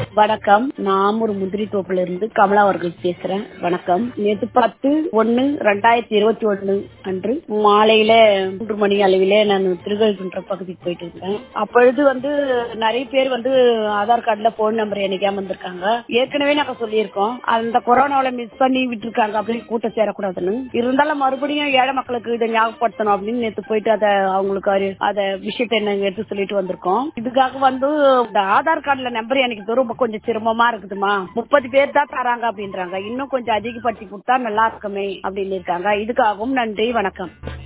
வணக்கம் நான் ஒரு முந்திரி தோப்புல இருந்து கமலா அவர்கள் பேசுறேன் வணக்கம் நேற்று பத்து ஒன்னு ரெண்டாயிரத்தி இருபத்தி ஒன்னு அன்று மாலையில மூன்று மணி அளவில நான் திருக்கழுக்குன்ற பகுதிக்கு போயிட்டு இருந்தேன் அப்பொழுது வந்து நிறைய பேர் வந்து ஆதார் கார்டுல போன் நம்பர் எனக்காம வந்திருக்காங்க ஏற்கனவே நாங்க சொல்லியிருக்கோம் அந்த கொரோனாவில மிஸ் பண்ணி விட்டுருக்காங்க அப்படின்னு கூட்டம் சேரக்கூடாதுன்னு இருந்தாலும் மறுபடியும் ஏழை மக்களுக்கு இதை ஞாபகப்படுத்தணும் அப்படின்னு நேற்று போயிட்டு அதை அவங்களுக்கு ஒரு அத விஷயத்தை நாங்க எடுத்து சொல்லிட்டு வந்திருக்கோம் இதுக்காக வந்து இந்த ஆதார் கார்டுல நம்பர் எனக்கு ரொம்ப கொஞ்சம் சிரமமா இருக்குதுமா முப்பது பேர் தான் தராங்க அப்படின்றாங்க இன்னும் கொஞ்சம் அதிகப்படுத்தி கொடுத்தா நல்லா இருக்குமே அப்படின்னு இருக்காங்க இதுக்காகவும் நன்றி வணக்கம்